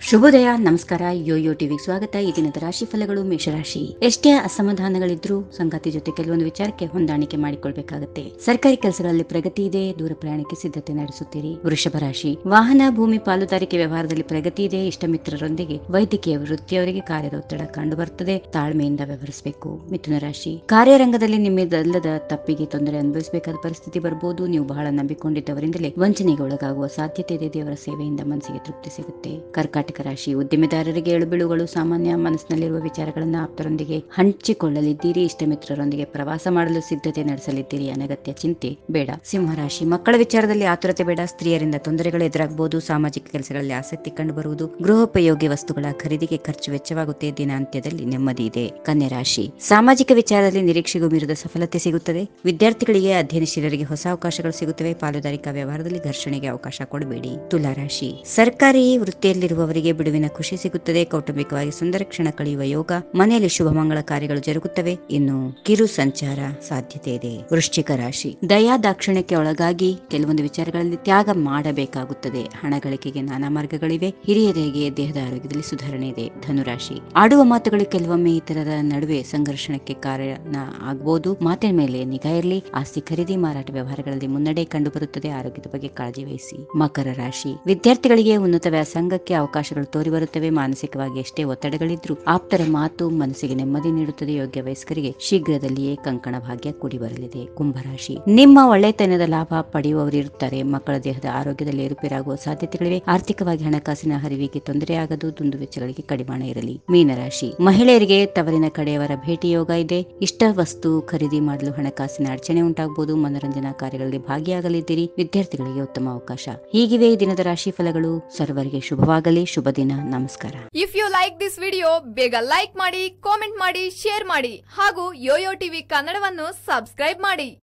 ಶುಭೋದಯ ನಮಸ್ಕಾರ ಯೋಯೋ ಟಿವಿಗೆ ಸ್ವಾಗತ ಈ ದಿನದ ರಾಶಿ ಫಲಗಳು ಮೇಷರಾಶಿ ಎಷ್ಟೇ ಅಸಮಾಧಾನಗಳಿದ್ರೂ ಸಂಗಾತಿ ಜೊತೆ ಕೆಲವೊಂದು ವಿಚಾರಕ್ಕೆ ಹೊಂದಾಣಿಕೆ ಮಾಡಿಕೊಳ್ಬೇಕಾಗುತ್ತೆ ಸರ್ಕಾರಿ ಕೆಲಸಗಳಲ್ಲಿ ಪ್ರಗತಿ ಇದೆ ದೂರ ಪ್ರಯಾಣಕ್ಕೆ ಸಿದ್ಧತೆ ನಡೆಸುತ್ತೀರಿ ವೃಷಭ ರಾಶಿ ವಾಹನ ಭೂಮಿ ಪಾಲುದಾರಿಕೆ ವ್ಯವಹಾರದಲ್ಲಿ ಪ್ರಗತಿ ಇದೆ ಇಷ್ಟ ಮಿತ್ರರೊಂದಿಗೆ ವೈದ್ಯಕೀಯ ವೃತ್ತಿಯವರಿಗೆ ಕಾರ್ಯದ ಒತ್ತಡ ಕಂಡು ಬರುತ್ತದೆ ತಾಳ್ಮೆಯಿಂದ ವ್ಯವಹರಿಸಬೇಕು ಮಿಥುನ ರಾಶಿ ಕಾರ್ಯರಂಗದಲ್ಲಿ ನಿಮ್ಮಿದಲ್ಲದ ತಪ್ಪಿಗೆ ತೊಂದರೆ ಅನುಭವಿಸಬೇಕಾದ ಪರಿಸ್ಥಿತಿ ಬರಬಹುದು ನೀವು ಬಹಳ ನಂಬಿಕೊಂಡಿದ್ದವರಿಂದಲೇ ವಂಚನೆಗೆ ಒಳಗಾಗುವ ಸಾಧ್ಯತೆ ಇದೆ ದೇವರ ಸೇವೆಯಿಂದ ಮನಸ್ಸಿಗೆ ತೃಪ್ತಿ ಸಿಗುತ್ತೆ ಕರ್ಕಾಟಕ ರಾಶಿ ಉದ್ಯಮಿದಾರರಿಗೆ ಏಳುಬೀಳುಗಳು ಸಾಮಾನ್ಯ ಮನಸ್ಸಿನಲ್ಲಿರುವ ವಿಚಾರಗಳನ್ನು ಆಪ್ತರೊಂದಿಗೆ ಹಂಚಿಕೊಳ್ಳಲಿದ್ದೀರಿ ಇಷ್ಟ ಮಿತ್ರರೊಂದಿಗೆ ಪ್ರವಾಸ ಮಾಡಲು ಸಿದ್ಧತೆ ನಡೆಸಲಿದ್ದೀರಿ ಅನಗತ್ಯ ಚಿಂತೆ ಬೇಡ ಸಿಂಹರಾಶಿ ಮಕ್ಕಳ ವಿಚಾರದಲ್ಲಿ ಆತುರತೆ ಬೇಡ ಸ್ತ್ರೀಯರಿಂದ ತೊಂದರೆಗಳು ಎದುರಾಗಬಹುದು ಸಾಮಾಜಿಕ ಕೆಲಸಗಳಲ್ಲಿ ಆಸಕ್ತಿ ಕಂಡುಬರುವುದು ಗೃಹೋಪಯೋಗಿ ವಸ್ತುಗಳ ಖರೀದಿಗೆ ಖರ್ಚು ವೆಚ್ಚವಾಗುತ್ತೆ ದಿನಾಂತ್ಯದಲ್ಲಿ ನೆಮ್ಮದಿ ಇದೆ ಕನ್ಯಾ ರಾಶಿ ಸಾಮಾಜಿಕ ವಿಚಾರದಲ್ಲಿ ನಿರೀಕ್ಷೆಗೂ ಮೀರಿದ ಸಫಲತೆ ಸಿಗುತ್ತದೆ ವಿದ್ಯಾರ್ಥಿಗಳಿಗೆ ಅಧ್ಯಯನಶೀಲರಿಗೆ ಹೊಸ ಅವಕಾಶಗಳು ಸಿಗುತ್ತವೆ ಪಾಲುದಾರಿಕಾ ವ್ಯವಹಾರದಲ್ಲಿ ಘರ್ಷಣೆಗೆ ಅವಕಾಶ ಕೊಡಬೇಡಿ ತುಲಾ ರಾಶಿ ಸರ್ಕಾರಿ ವೃತ್ತಿಯಲ್ಲಿರುವವರಿಗೆ ಬಿಡುವಿನ ಖುಷಿ ಸಿಗುತ್ತದೆ ಕೌಟುಂಬಿಕವಾಗಿ ಸುಂದರ ಕ್ಷಣ ಕಳೆಯುವ ಯೋಗ ಮನೆಯಲ್ಲಿ ಶುಭ ಮಂಗಳ ಕಾರ್ಯಗಳು ಜರುಗುತ್ತವೆ ಇನ್ನು ಕಿರು ಸಂಚಾರ ಸಾಧ್ಯತೆ ಇದೆ ವೃಶ್ಚಿಕ ರಾಶಿ ದಯಾ ದಾಕ್ಷಿಣ್ಯಕ್ಕೆ ಒಳಗಾಗಿ ಕೆಲವೊಂದು ವಿಚಾರಗಳಲ್ಲಿ ತ್ಯಾಗ ಮಾಡಬೇಕಾಗುತ್ತದೆ ಹಣ ಗಳಿಕೆಗೆ ನಾನಾ ಮಾರ್ಗಗಳಿವೆ ಹಿರಿಯರಿಗೆ ದೇಹದ ಆರೋಗ್ಯದಲ್ಲಿ ಸುಧಾರಣೆ ಇದೆ ಧನುರಾಶಿ ಆಡುವ ಮಾತುಗಳು ಕೆಲವೊಮ್ಮೆ ಇತರರ ನಡುವೆ ಸಂಘರ್ಷಣಕ್ಕೆ ಕಾರಣ ಆಗಬಹುದು ಮಾತಿನ ಮೇಲೆ ನಿಗಾ ಇರಲಿ ಆಸ್ತಿ ಖರೀದಿ ಮಾರಾಟ ವ್ಯವಹಾರಗಳಲ್ಲಿ ಮುನ್ನಡೆ ಕಂಡು ಬರುತ್ತದೆ ಆರೋಗ್ಯದ ಬಗ್ಗೆ ಕಾಳಜಿ ವಹಿಸಿ ಮಕರ ರಾಶಿ ವಿದ್ಯಾರ್ಥಿಗಳಿಗೆ ಉನ್ನತ ವ್ಯಾಸಂಗಕ್ಕೆ ಅವಕಾಶಗಳು ತೋರಿ ಬರುತ್ತವೆ ಮಾನಸಿಕವಾಗಿ ಎಷ್ಟೇ ಒತ್ತಡಗಳಿದ್ರೂ ಆಪ್ತರ ಮಾತು ಮನಸ್ಸಿಗೆ ನೆಮ್ಮದಿ ನೀಡುತ್ತದೆ ಯೋಗ್ಯ ವಯಸ್ಕರಿಗೆ ಶೀಘ್ರದಲ್ಲಿಯೇ ಕಂಕಣ ಭಾಗ್ಯ ಕೂಡಿ ಬರಲಿದೆ ಕುಂಭರಾಶಿ ನಿಮ್ಮ ಒಳ್ಳೆತನದ ಲಾಭ ಪಡೆಯುವವರಿರುತ್ತಾರೆ ಮಕ್ಕಳ ದೇಹದ ಆರೋಗ್ಯದಲ್ಲಿ ಏರುಪೇರಾಗುವ ಸಾಧ್ಯತೆಗಳಿವೆ ಆರ್ಥಿಕವಾಗಿ ಹಣಕಾಸಿನ ಹರಿವಿಗೆ ತೊಂದರೆಯಾಗದು ದುಂದು ವೆಚ್ಚಗಳಿಗೆ ಕಡಿವಾಣ ಇರಲಿ ಮೀನರಾಶಿ ಮಹಿಳೆಯರಿಗೆ ತವರಿನ ಕಡೆಯವರ ಭೇಟಿ ಯೋಗ ಇದೆ ಇಷ್ಟ ವಸ್ತು ಖರೀದಿ ಮಾಡಲು ಹಣಕಾಸಿನ ಅಡಚಣೆ ಉಂಟಾಗಬಹುದು ಮನೋರಂಜನಾ ಕಾರ್ಯಗಳಲ್ಲಿ ಭಾಗಿಯಾಗಲಿದ್ದೀರಿ ವಿದ್ಯಾರ್ಥಿಗಳಿಗೆ ಉತ್ತಮ ಅವಕಾಶ ಹೀಗಿವೆ ಈ ದಿನದ ರಾಶಿ ಫಲಗಳು ಸರ್ವರಿಗೆ ಶುಭವಾಗಲಿ ಶುಭ ದಿನ ನಮಸ್ಕಾರ if you like this video ಬೇಗ ಲೈಕ್ ಮಾಡಿ ಕಾಮೆಂಟ್ ಮಾಡಿ ಶೇರ್ ಮಾಡಿ ಹಾಗೂ ಯೋಯೋ ಟಿವಿ ಕನ್ನಡವನ್ನು ಸಬ್ಸ್ಕ್ರೈಬ್ ಮಾಡಿ